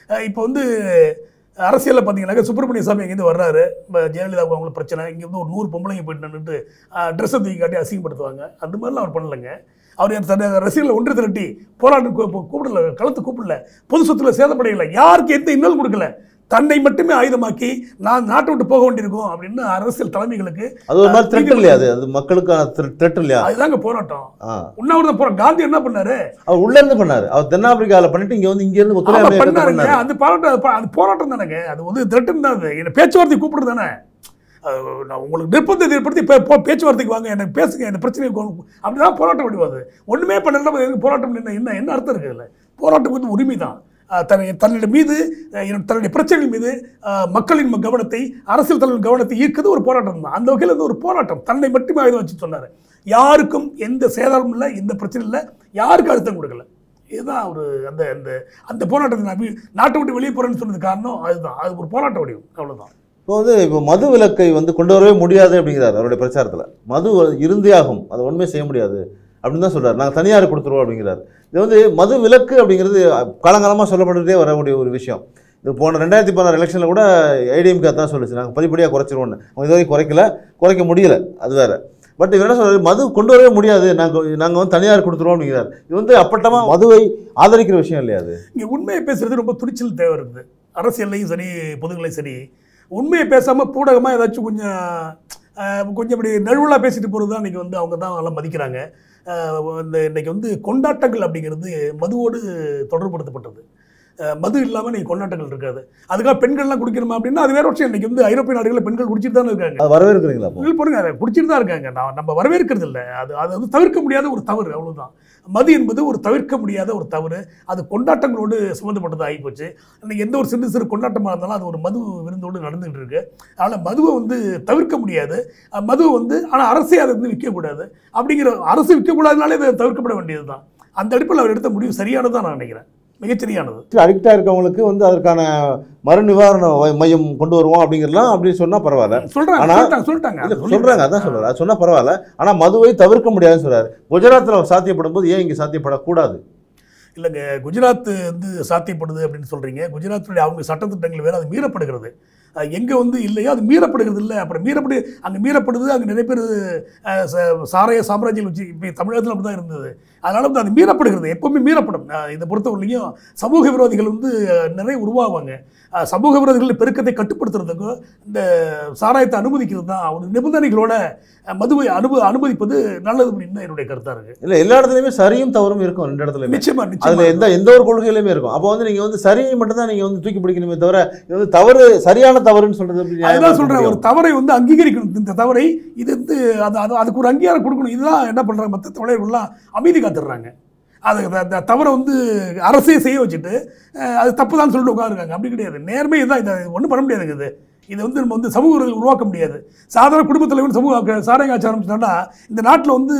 அஹ் இப்போ வந்து அரசியலில் பார்த்தீங்கன்னாக்கா சுப்பிரமணிய சாமி இங்கேருந்து வர்றாரு இப்போ ஜெயலலிதாவுக்கு அவங்களுக்கு பிரச்சனை இங்கே வந்து ஒரு நூறு பொம்பளைங்க போயிட்டு நின்றுட்டு ட்ரெஸ்ஸை தூக்கி காட்டி அசிங்கப்படுத்துவாங்க அந்த மாதிரிலாம் அவர் பண்ணலைங்க அவர் தன்னை ரசிகர்களை ஒன்று திரட்டி போராட்டம் கூ- கூ- கூப்பிடல களத்து கூப்பிடல பொது சொத்துல சேதப்படையலை யாருக்கு எந்த இன்னல் கொடுக்கல தன்னை மட்டுமே ஆயுதமாக்கி நான் நாட்டை விட்டு போக வேண்டியிருக்கும் அப்படின்னு அரசியல் தலைமைகளுக்கு அது ஒரு மாதிரி த்ரெட் இல்லையா அது அது மக்களுக்கான த்ரெட் இல்லையா அதுதாங்க போராட்டம் ஆ உண்ணாவிரதம் போற காந்தி என்ன பண்ணாரு அவர் உள்ள இருந்து பண்ணாரு அவர் தென்னாப்பிரிக்கால பண்ணிட்டு இங்க வந்து இங்க இருந்து ஆமா, ஒத்துழையாமை இயக்கத்தை பண்ணாருங்க பண்ணாரு அந்த போராட்டம் அது ப- அது போராட்டம் தானேங்க அது வந்து திரட்டன் தான் அது என்ன பேச்சுவார்த்தை கூப்பிடுறது தானே அது நான் உங்களுக்கு நிர்பந்தத்தை ஏற்படுத்தி பே- போ- பேச்சுவார்த்தைக்கு வாங்க எனக்கு பேசுங்க இந்த பிரச்சனையை கொண்டு- அப்படிதான் போராட்டம் வடிவாது ஒண்ணுமே பண்ணல எனக்கு போராட்டம் என்ன என்ன என்ன அர்த்தம் இருக்குது இல்லை போராட்டம் வந்து உரிமை தான் தன்னை தன்னுடைய மீது அஹ், என்னுடைய- தன்னுடைய பிரச்சனைகள் மீது அஹ், மக்களின் ம- கவனத்தை அரசியல் தலைவர் கவனத்தை ஈர்க்குது ஒரு போராட்டம் தான் அந்த வகையில் வந்து ஒரு போராட்டம் தன்னை மட்டுமே ஆயுதம் வச்சு சொன்னார் யாருக்கும் எந்த சேதாரமும் இல்லை எந்த பிரச்சனையும் இல்லை யாருக்கும் அழுத்தம் கொடுக்கல இதுதான் ஒரு அந்த அந்த அந்த போராட்டத்தை நான் வீ- நாட்டை விட்டு வெளியே போகிறேன்னு சொன்னது காரணம் அதுதான் அது ஒரு போராட்ட வடிவம் அவ்வளவுதான் இப்போ வந்து இப்போ மது விலக்கை வந்து கொண்டு வரவே முடியாது அப்படிங்கிறார் அவருடைய பிரச்சாரத்துல மது இருந்தே ஆகும் அதை ஒண்ணுமே செய்ய முடியாது அப்படின்னு தான் சொல்றாரு நாங்கள் தனியார் கொடுத்துருவோம் அப்படிங்கிறார் இது வந்து மது விலக்கு அப்படிங்கிறது காலங்காலமாக சொல்லப்பட்டுட்டே வரக்கூடிய ஒரு விஷயம் இது போன ரெண்டாயிரத்தி பதினாறு எலெக்ஷனில் கூட ஐடிஎம்கே தான் சொல்லுச்சு நாங்கள் படிப்படியாக குறைச்சிருவோம்னு அவங்க இது வரைக்கும் குறைக்கல குறைக்க முடியல அது வேற பட் இவர் என்ன சொல்றாரு மது கொண்டு வரவே முடியாது நாங்கள் நாங்கள் வந்து தனியார் கொடுத்துருவோம் அப்படிங்கிறார் இது வந்து அப்பட்டமாக மதுவை ஆதரிக்கிற விஷயம் இல்லையா அது இங்கே உண்மையை பேசுறது ரொம்ப துணிச்சல் தேவை இருக்குது அரசியல்லையும் சரி பொதுகளையும் சரி உண்மையை பேசாமல் பூடகமாக ஏதாச்சும் கொஞ்சம் அஹ், கொஞ்சம் இப்படி நழுவலாக பேசிட்டு போகிறது தான் இன்றைக்கி வந்து அவங்க தான் நல்லா மதிக்கிறாங்க அஹ், இந்த இன்னைக்கு வந்து கொண்டாட்டங்கள் அப்படிங்கிறது மதுவோடு தொடர்படுத்தப்பட்டது அஹ், மது இல்லாமல் நீங்கள் கொண்டாட்டங்கள் இருக்காது அதுக்காக பெண்கள்லாம் குடிக்கணுமா அப்படின்னா அது வேற விஷயம் இன்றைக்கி வந்து ஐரோப்பிய நாடுகளில் பெண்கள் குடிச்சிட்டு தானே இருக்காங்க அது வரவேற்கிறீங்களா அப்போ பெண்கள் பாருங்க அதை குடிச்சிட்டு தான் இருக்காங்க நான் நம்ம வரவேற்கிறது இல்லை அது அது வந்து தவிர்க்க முடியாத ஒரு தவறு அவ்வளவுதான் மது என்பது ஒரு தவிர்க்க முடியாத ஒரு தவறு அது கொண்டாட்டங்களோடு சம்மந்தப்பட்டது ஆகிப்போச்சு இன்னைக்கு எந்த ஒரு சிறு சிறு கொண்டாட்டமாக இருந்தாலும் அது ஒரு மது விருந்தோடு நடந்துகிட்டு இருக்கு அதனால் மதுவை வந்து தவிர்க்க முடியாது அஹ் மதுவை வந்து ஆனால் அரசே அதை வந்து விற்கக்கூடாது அப்படிங்கிற அரசு விற்கக்கூடாதுனாலே இதை தவிர்க்கப்பட வேண்டியது தான் அந்த அடிப்பில் அவர் எடுத்த முடிவு சரியானது தான் நான் நினைக்கிறேன் மிகச்சரியானது அடிக்டாக இருக்கவங்களுக்கு வந்து அதற்கான மறு நிவாரண வை- மையம் கொண்டு வருவோம் அப்படிங்கிறலாம் அப்படி சொன்னால் பரவாயில்ல சொல்றாங்க ஆனா- சொல்லிட்டாங்க சொல்லிட்டாங்க இல்ல, அது சொல்லிட்டாங்க. சொல்றாங்க அதான் சொல்றாரு அது சொன்னா பரவாயில்ல ஆனா மதுவை தவிர்க்க முடியாதுன்னு சொல்றாரு குஜராத்ல சாத்தியப்படும் போது ஏன் இங்க சாத்தியப்படக்கூடாது இல்லைங்க குஜராத் வந்து சாத்தியப்படுது அப்படின்னு சொல்கிறீங்க குஜராத்துடைய அவங்க சட்டத்திட்டங்கள் வேறு அது மீறப்படுகிறது எங்கே வந்து இல்லையோ அது மீறப்படுகிறது இல்லை அப்புறம் மீறப்படு அங்கே மீறப்படுது அங்கே நிறைய பேர் அஹ், ச- சாராய சாம்ராஜ்யம் வச்சு இப்போ தமிழகத்தில் அப்படி தான் இருந்தது அதனால் வந்து அது மீறப்படுகிறது எப்பவுமே மீறப்படும் அஹ், இதை பொறுத்தவரையிலையும் சமூக விரோதிகள் வந்து அஹ், நிறைய உருவாவாங்க அஹ், சமூக விரோதிகள் பெருக்கத்தை கட்டுப்படுத்துறதுக்கும் இந்த சாராயத்தை அனுமதிக்கிறது தான் ஒரு நிபந்தனைகளோட அஹ், மதுவை அனுப அனுமதிப்பது நல்லது அப்படின்னு தான் என்னுடைய கருத்தாக இருக்குது இல்ல எல்லா இடத்துலயுமே சரியும் தவறும் இருக்கும் ரெண்டு இடத்துலயுமே நிச்சயமா அதுல நிச்சயமா எந்த எந்த ஒரு கொள்கையிலுமே இருக்கும் அப்போ வந்து நீங்க வந்து சரியை மட்டும் தான் நீங்க வந்து தூக்கி பிடிக்கணுமே தவிர இது வந்து தவறு சரியான தவறுன்னு சொல்றது எப்படி நியாயமா அதுதான் இருக்க சொல்றேன் ஒரு முடியும்? தவறை வந்து அங்கீகரிக்கணும் இந்த தவறை இது வந்து அது அது அதுக்கு ஒரு அங்கீகாரம் கொடுக்கணும் இதுதான் என்ன பண்றாங்க மற்ற தலைவர்கள்லாம் அமைதி காத்துடுறாங்க அது அந்த- அந்த தவறை வந்து அரசே செய்ய வச்சுட்டு அஹ், அது தப்பு தான் சொல்லிட்டு உட்காந்துருக்காங்க அப்படி கிடையாது நேர்மை தான் இதை ஒன்றும் பண்ண முடியாதுங்க இது இது வந்து நம்ம வந்து சமூக விரோதிகள் உருவாக்க முடியாது சாதாரண குடும்பத் தலைவர் சமூக சாராயம் காய்ச்ச ஆரம்பிச்சிட்டோம்னா இந்த நாட்டில் வந்து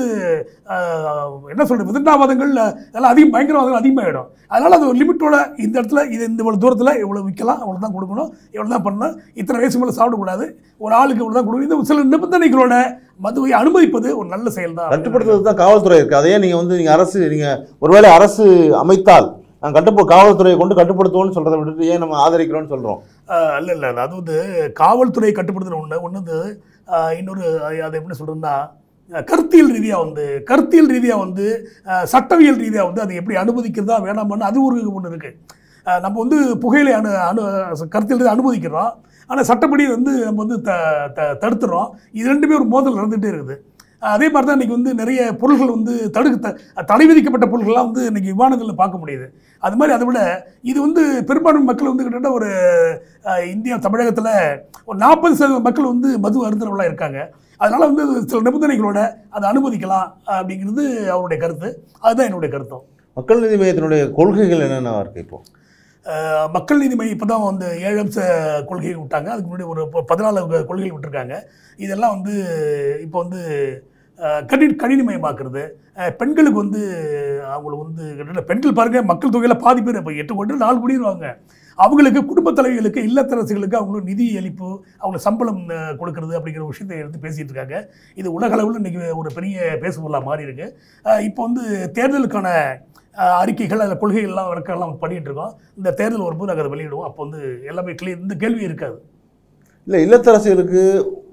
அஹ், என்ன சொல்றது விதண்டாவாதங்கள் எல்லாம் அதிகம் பயங்கரவாதங்கள் அதிகமாகிடும் அதனால் அது ஒரு லிமிட்டோட இந்த இடத்துல இது இந்த இவ்வளோ தூரத்தில் இவ்வளோ விற்கலாம் இவ்வளோ தான் கொடுக்கணும் இவ்வளோ தான் பண்ணணும் இத்தனை வயசு மேலே சாப்பிடக்கூடாது ஒரு ஆளுக்கு இவ்வளோ தான் கொடுக்கணும் இந்த சில நிபந்தனைகளோட மதுவை அனுமதிப்பது ஒரு நல்ல செயல் தான் கட்டுப்படுத்துறது தான் காவல்துறை இருக்கு அதையே நீங்க வந்து நீங்க அரசு நீங்க ஒருவேளை அரசு அமைத்தால் நான் கட்டுப்போ காவல்துறையை கொண்டு கட்டுப்படுத்துவோம்னு சொல்றதை விட்டுட்டு ஏன் நம்ம ஆதரிக்கிறோம்னு சொல்றோம் இல்லை இல்லை அது வந்து காவல்துறை கட்டுப்படுத்துகிற ஒன்று ஒன்று வந்து ஆஹ், இன்னொரு அது- அது எப்படி சொல்கிறதுன்னா கருத்தியல் ரீதியாக வந்து கருத்தியல் ரீதியாக வந்து ஆஹ், சட்டவியல் ரீதியாக வந்து அது எப்படி அனுமதிக்கிறதா வேணாமான்னு அது ஒரு ஒன்று இருக்குது நம்ம வந்து புகையிலை அனு அனு கருத்தியல் ரீதியாக அனுமதிக்கிறோம் ஆனால் சட்டப்படி வந்து நம்ம வந்து த த தடுத்துறோம் இது ரெண்டுமே ஒரு மோதல் நடந்துகிட்டே இருக்குது ஆஹ், அதே மாதிரி தான் இன்றைக்கி வந்து நிறைய பொருள்கள் வந்து தடுக்க த- தடை விதிக்கப்பட்ட பொருள்கள்லாம் வந்து இன்றைக்கி விமானங்களில் பார்க்க முடியுது அது மாதிரி அதை விட இது வந்து பெரும்பான்மை மக்கள் வந்து கிட்டத்தட்ட ஒரு அஹ், இந்தியா தமிழகத்தில் ஒரு நாற்பது சதவீத மக்கள் வந்து மது அருந்தவர்களாக இருக்காங்க அதனால் வந்து சில நிபந்தனைகளோட அதை அனுமதிக்கலாம் அப்படிங்கிறது அவருடைய கருத்து அதுதான் என்னுடைய கருத்தும் மக்கள் நீதி மையத்தினுடைய கொள்கைகள் என்னென்னவா இருக்கு இப்போ அஹ், மக்கள் நீதி மையம் இப்போ தான் வந்து ஏழு அம்ச கொள்கை விட்டாங்க அதுக்கு முன்னாடி ஒரு ப- பதினாலு கொ- கொள்கைகள் விட்டுருக்காங்க இதெல்லாம் வந்து இப்போ வந்து அஹ், கணி கணினிமயமாக்குறது அஹ், பெண்களுக்கு வந்து அவங்களுக்கு வந்து கிட்டத்தட்ட பெண்கள் பாருங்க மக்கள் தொகையில் பாதி பேர் இப்போ எட்டு கோடி நாலு கோடிடுவாங்க அவங்களுக்கு குடும்பத் தலைவிகளுக்கு இல்லத்தரசிகளுக்கு அவங்களுக்கு நிதி அளிப்பு அவங்களுக்கு சம்பளம் அஹ், கொடுக்கறது அப்படிங்கிற விஷயத்தை எடுத்து பேசிகிட்டு இருக்காங்க இது உலக அளவில் இன்றைக்கி ஒரு பெரிய பேசுபொருளாக மாறி இருக்கு அஹ், இப்போ வந்து தேர்தலுக்கான அஹ், அறிக்கைகள் அதில் கொள்கைகள்லாம் விளக்கெல்லாம் பண்ணிட்டு இருக்கோம் இந்த தேர்தல் வரும்போது நாங்கள் அதை வெளியிடுவோம் அப்போ வந்து எல்லாமே கிளியர் இந்த கேள்வி இருக்காது இல்லை இல்லத்தரசிகளுக்கு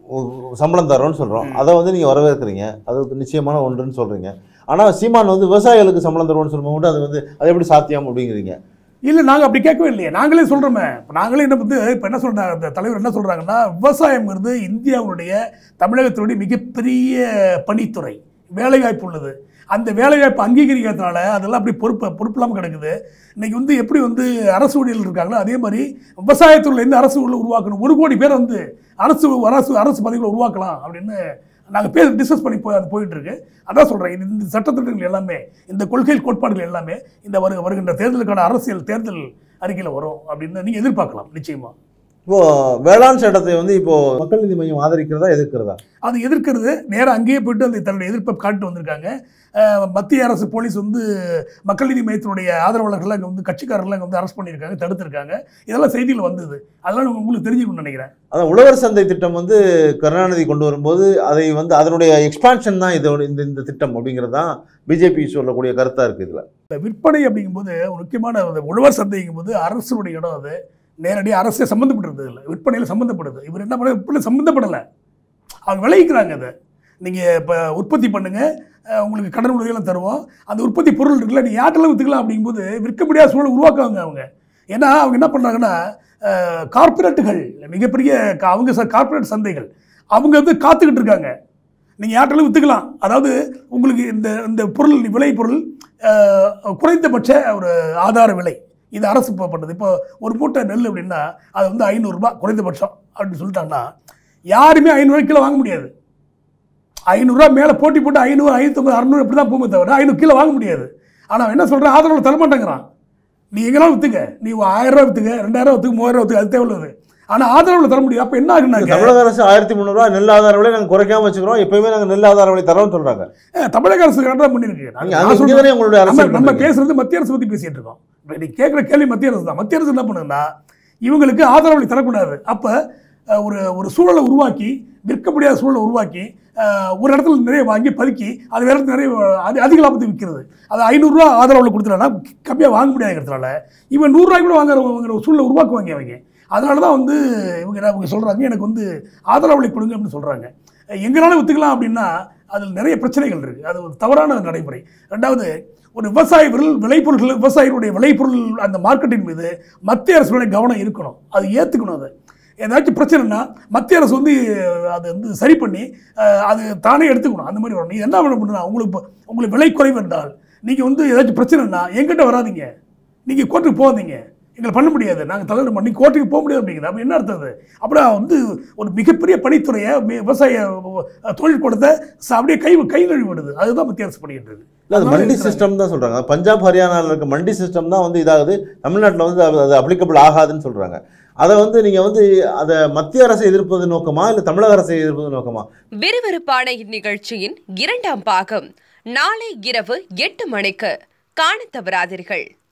ஒ- சம்பளம் தரோன்னு சொல்கிறோம் அதை வந்து நீங்கள் வரவேற்கிறீங்க அது நிச்சயமான ஒன்றுன்னு சொல்கிறீங்க ஆனால் சீமான் வந்து விவசாயிகளுக்கு சம்பளம் தருவோம்னு சொல்லும்போது அது வந்து அது எப்படி சாத்தியம் அப்படிங்கிறீங்க இல்லை நாங்கள் அப்படி கேட்கவே இல்லையே நாங்களே சொல்கிறோமே இப்போ நாங்களே என்ன வந்து இப்போ என்ன சொல்கிறாங்க அந்த தலைவர் என்ன சொல்கிறாங்கன்னா விவசாயம்ங்கிறது இந்தியாவுடைய தமிழகத்தினுடைய மிகப்பெரிய பணித்துறை வேலைவாய்ப்பு உள்ளது அந்த வேலைவாய்ப்பு அங்கீகரிக்கிறதுனால அதெல்லாம் அப்படி பொறுப்பு பொறுப்பு இல்லாமல் கிடக்குது இன்னைக்கு வந்து எப்படி வந்து அரசு ஊழியர்கள் இருக்காங்களோ அதே மாதிரி விவசாயத்துறையிலேருந்து அரசு ஊழியர் உருவாக்கணும் ஒரு கோடி பேர் வந்து அரசு அரசு அரசு பதவிகளை உருவாக்கலாம் அப்படின்னு நாங்கள் பேச டிஸ்கஸ் பண்ணி போய் அது போயிட்டு இருக்கு அதான் சொல்கிறேன் இது இந்த சட்டத்திட்டங்கள் எல்லாமே இந்த கொள்கை கோட்பாடுகள் எல்லாமே இந்த வரு வருகின்ற தேர்தலுக்கான அரசியல் தேர்தல் அறிக்கையில் வரும் அப்படின்னு நீங்கள் எதிர்பார்க்கலாம் நிச்சயமா இப்போ வேளாண் சட்டத்தை வந்து இப்போ மக்கள் நீதி மையம் ஆதரிக்கிறதா எதிர்க்கிறதா அது எதிர்க்கிறது நேராக அங்கேயே போயிட்டு அந்த தன்னுடைய எதிர்ப்பை காட்டு வந்திருக்காங்க அஹ், மத்திய அரசு போலீஸ் வந்து மக்கள் நீதி மையத்தினுடைய ஆதரவாளர்கள்லாம் இங்கே வந்து கட்சிக்காரர்கள்லாம் இங்கே வந்து அரெஸ்ட் பண்ணியிருக்காங்க தடுத்திருக்காங்க இதெல்லாம் செய்தியில் வந்தது அதெல்லாம் உங்களுக்கு தெரிஞ்சுக்கணும்னு நினைக்கிறேன் அதான் உழவர் சந்தை திட்டம் வந்து கருணாநிதி கொண்டு வரும்போது அதை வந்து அதனுடைய எக்ஸ்பான்ஷன் தான் இதோட இந்த இந்த திட்டம் அப்படிங்கிறது தான் பிஜேபி சொல்லக்கூடிய கருத்தாக இருக்குது இதில் இந்த விற்பனை அப்படிங்கும்போது ஒரு முக்கியமான ஒரு உழவர் சந்தைங்கும் போது அரசுடைய இடம் அது நேரடியாக அரசே சம்மந்தப்பட்டிருந்தது இல்லை விற்பனையில் சம்மந்தப்படுது இவர் என்ன பண்ண விற்பனை சம்மந்தப்படலை அவங்க விளைவிக்கிறாங்க அதை நீங்கள் இப்போ உற்பத்தி பண்ணுங்க அஹ் உங்களுக்கு கடன் உதவியெல்லாம் தருவோம் அந்த உற்பத்தி பொருள் இருக்குல்ல நீ யார்ட்டெல்லாம் விற்றுக்கலாம் அப்படிங்கும்போது விற்க முடியாத சூழல் உருவாக்குவாங்க அவங்க ஏன்னா அவங்க என்ன பண்ணுறாங்கன்னா கார்ப்பரேட்டுகள் மிகப்பெரிய க- அவங்க ச கார்ப்பரேட் சந்தைகள் அவங்க வந்து காத்துக்கிட்டு இருக்காங்க நீங்கள் யார்ட்டெல்லாம் விற்றுக்கலாம் அதாவது உங்களுக்கு இந்த இந்த பொருள் விளை பொருள் அஹ், குறைந்தபட்ச ஒரு ஆதார விலை இது அரசு இப்போ பண்ணுது இப்போ ஒரு மூட்டை நெல் அப்படின்னா அது வந்து ஐநூறுரூபா குறைந்தபட்சம் அப்படின்னு சொல்லிட்டாங்கன்னா யாருமே ஐநூறு கிலோ வாங்க முடியாது ஐநூறுரூவா மேலே போட்டி போட்டு ஐநூறு ஐநூற்றம்பது அறநூறு இப்படி தான் போகுமே தவிர ஐநூறு கிலோ வாங்க முடியாது ஆனால் அவன் என்ன சொல்கிறான் ஆதரவு தரமாட்டேங்கிறான் நீ எங்கெல்லாம் விற்றுங்க நீ ஆயிரம் ரூபா விற்றுங்க ரெண்டாயிரம் விற்றுக்கு மூவாயிரம் விற்றுக்கு அது தேவையில்லை ஆனால் ஆதரவில் தர முடியும் அப்போ என்ன ஆகுனாங்க தமிழக அரசு ஆயிரத்தி முந்நூறுரூவா நெல் ஆதார விலை நாங்கள் குறைக்காம வச்சுக்கிறோம் எப்பயுமே நாங்கள் நெல் ஆதார விலை தரோம்னு சொல்கிறாங்க அஹ், தமிழக அரசு கரெக்டாக பண்ணியிருக்கு நான் நீங்கள் நான் அங்கே சொல்றேன். தானே உங்களுடைய நம்ம அரசு நம்ம பேசுறது மத்திய அரசு பத்தி பேசிட்டு இருக்கோம் இப்ப நீ கேட்குற கேள்வி மத்திய அரசு தான் மத்திய அரசு என்ன பண்ணுதுன்னா இவங்களுக்கு ஆதரவளி தரக்கூடாது அப்போ அஹ், ஒரு ஒரு சூழலை உருவாக்கி விற்க முடியாத சூழலை உருவாக்கி அஹ், ஒரு இடத்துல நிறைய வாங்கி பதுக்கி அது வேற இடத்துல நிறைய அது அதிக லாபத்துக்கு விற்கிறது அது ஐநூறுரூவா ஆதரவில் கொடுத்துட்டா கம்மியாக வாங்க முடியாதுங்கிறதுனால இவன் நூறுரூவாய்க்கு கூட வாங்குறவங்கிற ஒரு சூழலை உருவாக்குவாங்க அவங்க அதனால தான் வந்து இவங்க என்ன- இவங்க சொல்கிறாங்க எனக்கு வந்து ஆதரவளை கொடுங்க அப்படின்னு சொல்கிறாங்க எங்களால் விற்றுக்கலாம் அப்படின்னா அதில் நிறைய பிரச்சனைகள் இருக்குது அது ஒரு தவறான நடைமுறை ரெண்டாவது ஒரு விவசாய விரல் விளைபொருட்கள் விவசாயிகளுடைய விளைபொருள் அந்த மார்க்கெட்டின் மீது மத்திய அரசுடைய கவனம் இருக்கணும் அது ஏற்றுக்கணும் அது ஏதாச்சும் பிரச்சனைனா மத்திய அரசு வந்து அதை வந்து சரி பண்ணி அஹ், அது தானே எடுத்துக்கணும் அந்த மாதிரி வரும் நீ என்ன பண்ண பண்ணுறா உங்களுக்கு இப்போ- உங்களுக்கு விலை குறைவு என்றால் நீங்கள் வந்து ஏதாச்சும் பிரச்சனைனா எங்கிட்ட வராதீங்க நீங்கள் கோர்ட்டுக்கு போகாதீங்க எங்களை பண்ண முடியாது நாங்கள் தலைவர் பண்ணி கோர்ட்டுக்கு போக முடியாது அப்படிங்கிறது அப்போ என்ன அர்த்தம் அது அப்புறம் வந்து ஒரு மிகப்பெரிய பணித்துறையை மி- விவசாய அஹ், தொழில் கூடத்தை ச- அப்படியே கை கை நழுவிடுது அதுதான் மத்திய அரசு பண்ணிட்டு இருக்கு இல்லை அது அதனால மண்டி இருக்கிறாங்க. சிஸ்டம் தான் சொல்கிறாங்க பஞ்சாப் ஹரியானாவில் இருக்க மண்டி சிஸ்டம் தான் வந்து இதாகுது தமிழ்நாட்டில் வந்து அது- அது அப்ளிகபிள் ஆகாதுன்னு சொல்கிறாங்க அதை வந்து நீங்கள் வந்து அதை மத்திய அரசை எதிர்ப்பது நோக்கமா இல்லை தமிழக அரசை எதிர்ப்பது நோக்கமா விறுவிறுப்பான இந்நிகழ்ச்சியின் இரண்டாம் பாகம் நாளை இரவு எட்டு மணிக்கு காணத் தவறாதீர்கள்